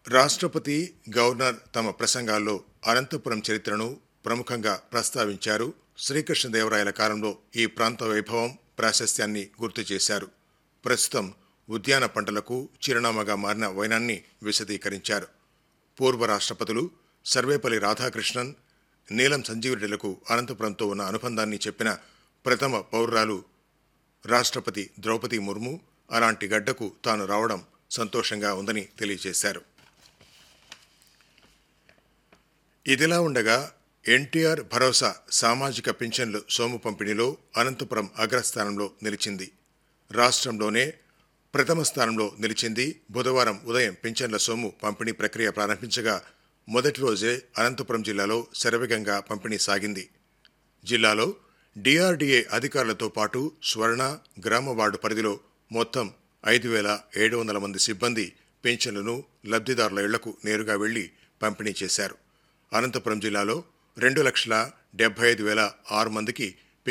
రాష్ట్రపతి గవర్నర్ తమ ప్రసంగాల్లో అనంతపురం చరిత్రను ప్రముఖంగా ప్రస్తావించారు శ్రీకృష్ణదేవరాయల కాలంలో ఈ ప్రాంత వైభవం ప్రాశస్త్యాన్ని గుర్తు చేశారు ప్రస్తుతం ఉద్యాన పంటలకు చిరునామాగా మారిన వైనాన్ని విశదీకరించారు పూర్వ రాష్ట్రపతులు సర్వేపల్లి రాధాకృష్ణన్ నీలం సంజీవరెడ్డిలకు అనంతపురంతో ఉన్న అనుబంధాన్ని చెప్పిన ప్రథమ పౌరురాలు రాష్ట్రపతి ద్రౌపది ముర్ము అలాంటి గడ్డకు తాను రావడం సంతోషంగా ఉందని తెలియజేశారు ఇదిలా ఉండగా ఎన్టీఆర్ భరోసా సామాజిక పింఛన్లు సోము పంపిణీలో అనంతపురం అగ్రస్థానంలో నిలిచింది రాష్ట్రంలోనే ప్రథమ స్థానంలో నిలిచింది బుధవారం ఉదయం పింఛన్ల సొమ్ము పంపిణీ ప్రక్రియ ప్రారంభించగా మొదటి రోజే అనంతపురం జిల్లాలో శరవేగంగా పంపిణీ సాగింది జిల్లాలో డిఆర్డీఏ అధికారులతో పాటు స్వర్ణ గ్రామ వార్డు పరిధిలో మొత్తం ఐదు వేల ఏడు వందల మంది సిబ్బంది పింఛన్లను లబ్ధిదారుల ఇళ్లకు నేరుగా వెళ్లి పంపిణీ చేశారు అనంతపురం జిల్లాలో రెండు లక్షల డెబ్బై ఐదు వేల ఆరు మందికి